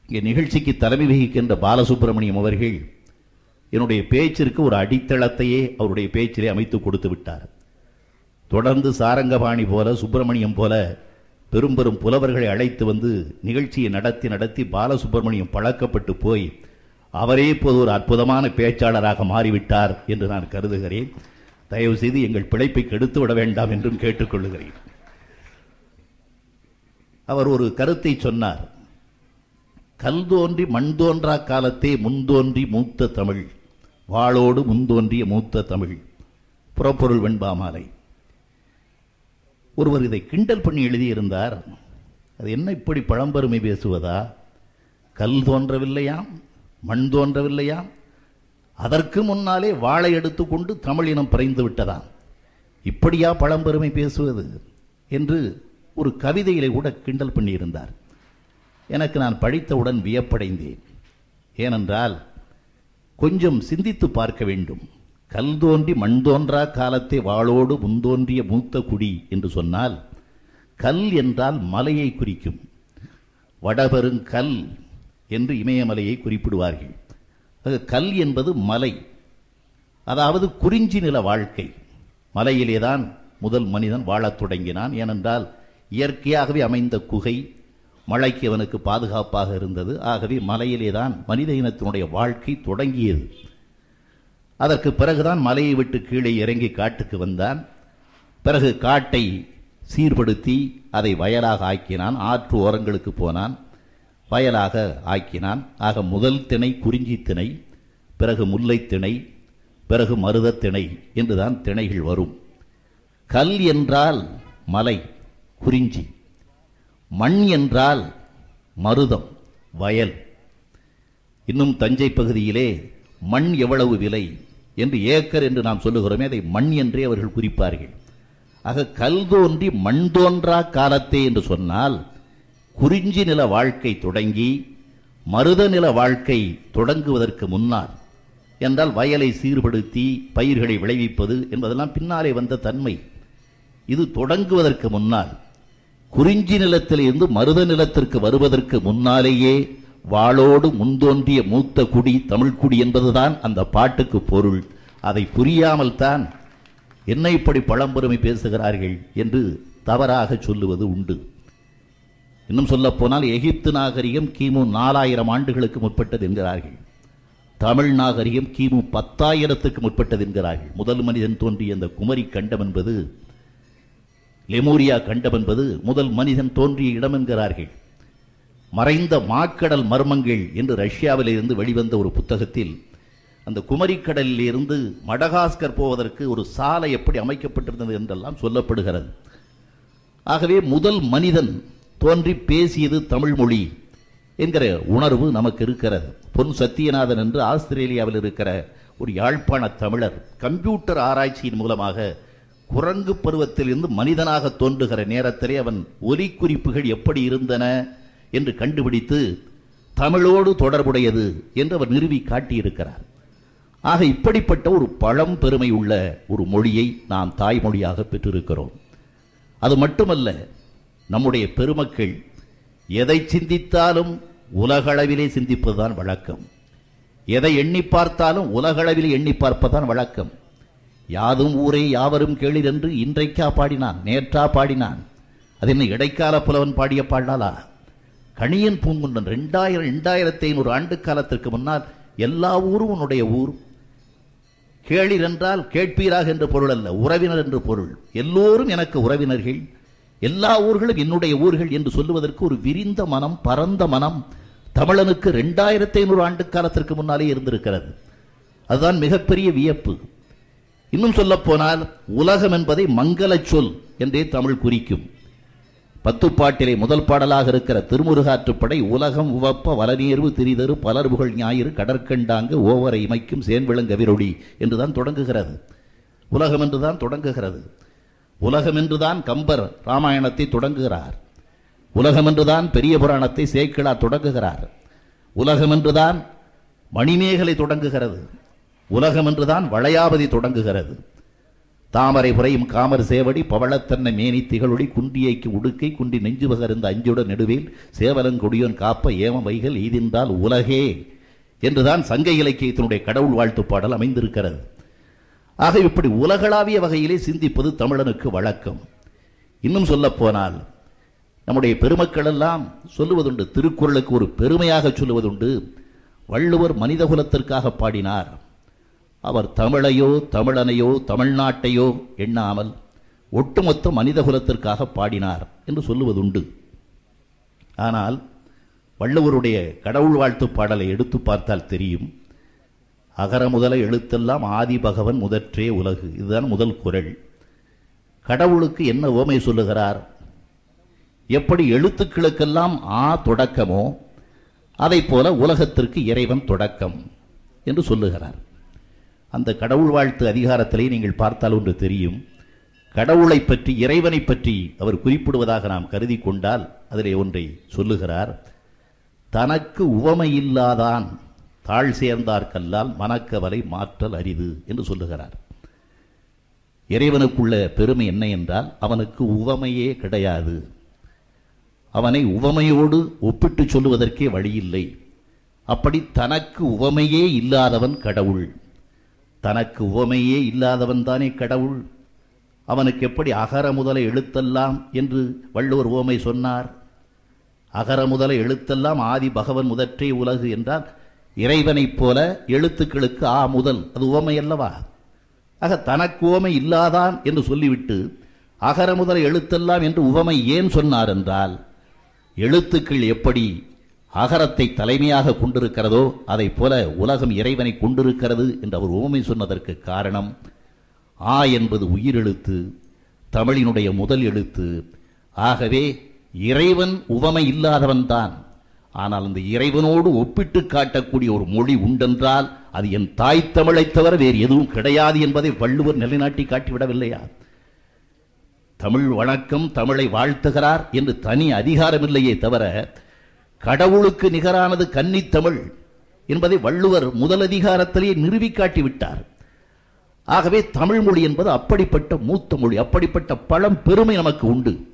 இங்கே நிகழ்ச்சிக்கு தலைமை வகிக்கின்ற பாலசுப்ரமணியம் அவர்கள் என்னுடைய பேச்சிற்கு ஒரு அடித்தளத்தையே அவருடைய பேச்சிலே அமைத்து கொடுத்து விட்டார் தொடர்ந்து சாரங்கபாணி போல சுப்பிரமணியம் போல பெரும் பெரும் புலவர்களை அழைத்து வந்து நிகழ்ச்சியை நடத்தி நடத்தி பாலசுப்ரமணியம் பழக்கப்பட்டு போய் அவரே இப்போது ஒரு அற்புதமான பேச்சாளராக மாறிவிட்டார் என்று நான் கருதுகிறேன் தயவு செய்து எங்கள் பிழைப்பை கெடுத்து விட வேண்டாம் என்றும் கேட்டுக்கொள்ளுகிறேன் அவர் ஒரு கருத்தை சொன்னார் கல் தோன்றி மண் தோன்றா காலத்தே முன்தோன்றி மூத்த தமிழ் வாளோடு முன்தோன்றிய மூத்த தமிழ் புறப்பொருள் வெண்பாமாலை ஒருவர் இதை கிண்டல் பண்ணி எழுதியிருந்தார் அது என்ன இப்படி பழம்பெருமை பேசுவதா கல் தோன்றவில்லையாம் மண் தோன்றவில்லையாம் அதற்கு முன்னாலே வாளை எடுத்துக்கொண்டு தமிழ் இனம் பிறந்து விட்டதாம் இப்படியா பழம்பெருமை பேசுவது என்று ஒரு கவிதையிலே கூட கிண்டல் பண்ணியிருந்தார் எனக்கு நான் படித்தவுடன் வியப்படைந்தேன் ஏனென்றால் கொஞ்சம் சிந்தித்து பார்க்க வேண்டும் கல் தோன்றி மண் தோன்றா காலத்தை வாளோடு முன்தோன்றிய மூத்த குடி என்று சொன்னால் கல் என்றால் மலையை குறிக்கும் வடபெருங்கல் என்று இமயமலையை குறிப்பிடுவார்கள் ஆக கல் என்பது மலை அதாவது குறிஞ்சி நில வாழ்க்கை மலையிலேதான் முதல் மனிதன் வாழத் தொடங்கினான் ஏனென்றால் இயற்கையாகவே அமைந்த குகை மழைக்கு அவனுக்கு பாதுகாப்பாக இருந்தது ஆகவே மலையிலேதான் மனித இனத்தினுடைய வாழ்க்கை தொடங்கியது அதற்கு பிறகுதான் மலையை விட்டு கீழே இறங்கி காட்டுக்கு வந்தான் பிறகு காட்டை சீர்படுத்தி அதை வயலாக ஆக்கினான் ஆற்று ஓரங்களுக்கு போனான் வயலாக ஆக்கினான் ஆக முதல் திணை குறிஞ்சி திணை பிறகு முல்லை திணை பிறகு மருதத் திணை என்றுதான் திணைகள் வரும் கல் என்றால் மலை குறிஞ்சி மண் என்றால் மருதம் வயல் இன்னும் தஞ்சை பகுதியிலே மண் எவ்வளவு விலை என்று ஏக்கர் என்று நாம் சொல்லுகிறோமே அதை மண் என்றே அவர்கள் குறிப்பார்கள் ஆக கல் தோன்றி மண் தோன்றா காலத்தே என்று சொன்னால் குறிஞ்சி நில வாழ்க்கை தொடங்கி மருத நில வாழ்க்கை தொடங்குவதற்கு முன்னால் என்றால் வயலை சீர்படுத்தி பயிர்களை விளைவிப்பது என்பதெல்லாம் பின்னாலே வந்த தன்மை இது தொடங்குவதற்கு முன்னால் குறிஞ்சி நிலத்திலிருந்து மருத நிலத்திற்கு வருவதற்கு முன்னாலேயே வாளோடு முன்தோன்றிய மூத்த குடி தமிழ்குடி என்பதுதான் அந்த பாட்டுக்கு பொருள் அதை புரியாமல் தான் என்ன இப்படி பழம்பெருமை பேசுகிறார்கள் என்று தவறாக சொல்லுவது உண்டு இன்னும் சொல்ல போனால் எகிப்து நாகரிகம் கிமு நாலாயிரம் ஆண்டுகளுக்கு முற்பட்டது என்கிறார்கள் தமிழ் நாகரிகம் கிமு பத்தாயிரத்துக்கு முற்பட்டது என்கிறார்கள் முதல் மனிதன் தோன்றிய அந்த குமரி கண்டம் என்பது லெமூரியா கண்டம் என்பது முதல் மனிதன் தோன்றிய இடம் என்கிறார்கள் மறைந்த மாக்கடல் மர்மங்கள் என்று ரஷ்யாவில் இருந்து வெளிவந்த ஒரு புத்தகத்தில் அந்த குமரிக்கடலில் இருந்து மடகாஸ்கர் போவதற்கு ஒரு சாலை எப்படி அமைக்கப்பட்டிருந்தது என்றெல்லாம் சொல்லப்படுகிறது ஆகவே முதல் மனிதன் தோன்றி பேசியது தமிழ் மொழி என்கிற உணர்வு நமக்கு இருக்கிறது பொன் சத்தியநாதன் என்று ஆஸ்திரேலியாவில் இருக்கிற ஒரு யாழ்ப்பாண தமிழர் கம்ப்யூட்டர் ஆராய்ச்சியின் மூலமாக குரங்கு பருவத்திலிருந்து மனிதனாக தோன்றுகிற நேரத்திலே அவன் ஒலிக்குறிப்புகள் எப்படி இருந்தன என்று கண்டுபிடித்து தமிழோடு தொடர்புடையது என்று அவர் நிறுவி காட்டியிருக்கிறார் ஆக இப்படிப்பட்ட ஒரு பழம் பெருமை உள்ள ஒரு மொழியை நாம் தாய்மொழியாக பெற்றிருக்கிறோம் அது மட்டுமல்ல நம்முடைய பெருமக்கள் எதை சிந்தித்தாலும் உலகளவிலே சிந்திப்பதுதான் வழக்கம் எதை எண்ணி பார்த்தாலும் உலகளவில் எண்ணி பார்ப்பதுதான் வழக்கம் யாதும் ஊரே யாவரும் கேளிர் என்று இன்றைக்கா பாடினான் நேற்றா பாடினான் அது என்ன இடைக்கால புலவன் பாடிய பாடலா கணியன் பூங்குன்றன் ரெண்டாயிரம் ரெண்டாயிரத்தி ஐநூறு ஆண்டு காலத்திற்கு முன்னால் எல்லா ஊரும் உன்னுடைய ஊர் கேளிர் என்றால் கேட்பீராக என்று பொருள் அல்ல உறவினர் என்று பொருள் எல்லோரும் எனக்கு உறவினர்கள் எல்லா ஊர்களும் என்னுடைய ஊர்கள் என்று சொல்லுவதற்கு ஒரு விரிந்த மனம் பரந்த மனம் தமிழனுக்கு ரெண்டாயிரத்தி ஐநூறு ஆண்டு காலத்திற்கு முன்னாலே இருந்திருக்கிறது அதுதான் மிகப்பெரிய வியப்பு இன்னும் சொல்ல போனால் உலகம் என்பதை மங்கள சொல் என்றே தமிழ் குறிக்கும் பத்துப்பாட்டிலே முதல் பாடலாக இருக்கிற திருமுருகாற்றுப்படை உலகம் உவப்ப வலநீர்வு திரிதரு பலர்புகழ் ஞாயிறு கடற்கண்டாங்கு ஓவரை இமைக்கும் சேன்விளங்கவிரொளி என்றுதான் தொடங்குகிறது உலகம் என்றுதான் தொடங்குகிறது உலகம் என்றுதான் கம்பர் ராமாயணத்தை தொடங்குகிறார் உலகம் என்றுதான் பெரிய புராணத்தை சேக்கிழா தொடங்குகிறார் உலகம் என்றுதான் மணிமேகலை தொடங்குகிறது உலகம் என்றுதான் வளையாபதி தொடங்குகிறது தாமரை புரையும் காமர் சேவடி பவளத்தன்னை மேனி திகழொடி குண்டியைக்கு உடுக்கை குண்டி நெஞ்சு பகர்ந்த அஞ்சுடன் நெடுவேல் சேவலங்கொடியோன் காப்ப ஏம வைகள் ஈதின்றால் உலகே என்றுதான் சங்க இலக்கியத்தினுடைய கடவுள் வாழ்த்து பாடல் அமைந்திருக்கிறது ஆக இப்படி உலகளாவிய வகையிலே சிந்திப்பது தமிழனுக்கு வழக்கம் இன்னும் சொல்ல போனால் நம்முடைய பெருமக்கள் எல்லாம் சொல்லுவதுண்டு திருக்குறளுக்கு ஒரு பெருமையாக சொல்லுவதுண்டு வள்ளுவர் மனிதகுலத்திற்காக பாடினார் அவர் தமிழையோ தமிழனையோ தமிழ்நாட்டையோ எண்ணாமல் ஒட்டுமொத்த மனிதகுலத்திற்காக பாடினார் என்று சொல்லுவதுண்டு ஆனால் வள்ளுவருடைய கடவுள் வாழ்த்து பாடலை எடுத்து பார்த்தால் தெரியும் அகர முதல எழுத்தெல்லாம் ஆதி பகவன் முதற்றே உலகு இதுதான் முதல் குரல் கடவுளுக்கு என்ன ஓமை சொல்லுகிறார் எப்படி எழுத்துக்களுக்கெல்லாம் ஆ தொடக்கமோ அதை போல உலகத்திற்கு இறைவன் தொடக்கம் என்று சொல்லுகிறார் அந்த கடவுள் வாழ்த்து அதிகாரத்திலே நீங்கள் பார்த்தால் ஒன்று தெரியும் கடவுளை பற்றி இறைவனை பற்றி அவர் குறிப்பிடுவதாக நாம் கருதி கொண்டால் அதிலே ஒன்றை சொல்லுகிறார் தனக்கு உவமையில்லாதான் தாழ் சேர்ந்தார்கல்லால் மனக்கவலை மாற்றல் அரிது என்று சொல்லுகிறார் இறைவனுக்குள்ள பெருமை என்ன என்றால் அவனுக்கு உவமையே கிடையாது அவனை உவமையோடு ஒப்பிட்டு சொல்லுவதற்கே வழியில்லை அப்படி தனக்கு உவமையே இல்லாதவன் கடவுள் தனக்கு உவமையே இல்லாதவன் தானே கடவுள் அவனுக்கு எப்படி அகர முதல எழுத்தெல்லாம் என்று வள்ளுவர் உவமை சொன்னார் அகர முதல எழுத்தெல்லாம் ஆதி பகவன் முதற்றே உலகு என்றால் இறைவனைப் போல எழுத்துக்களுக்கு ஆ முதல் அது உவமை அல்லவா ஆக தனக்கு உவமை இல்லாதான் என்று சொல்லிவிட்டு அகர முதல எழுத்தெல்லாம் என்று உவமை ஏன் சொன்னார் என்றால் எழுத்துக்கள் எப்படி அகரத்தை தலைமையாக கொண்டிருக்கிறதோ அதை போல உலகம் இறைவனை கொண்டிருக்கிறது என்று அவர் உவமை சொன்னதற்கு காரணம் ஆ என்பது உயிரெழுத்து தமிழினுடைய முதல் எழுத்து ஆகவே இறைவன் உவமை இல்லாதவன் தான் ஆனால் அந்த இறைவனோடு ஒப்பிட்டு காட்டக்கூடிய ஒரு மொழி உண்டென்றால் அது என் தாய் தமிழைத் தவிர வேறு எதுவும் கிடையாது என்பதை வள்ளுவர் நிலைநாட்டி காட்டிவிடவில்லையா தமிழ் வணக்கம் தமிழை வாழ்த்துகிறார் என்று தனி அதிகாரமில்லையே தவிர கடவுளுக்கு நிகரானது கன்னித் தமிழ் என்பதை வள்ளுவர் முதல் அதிகாரத்திலேயே நிறுவி காட்டிவிட்டார் ஆகவே தமிழ் மொழி என்பது அப்படிப்பட்ட மூத்த மொழி அப்படிப்பட்ட பழம் பெருமை நமக்கு உண்டு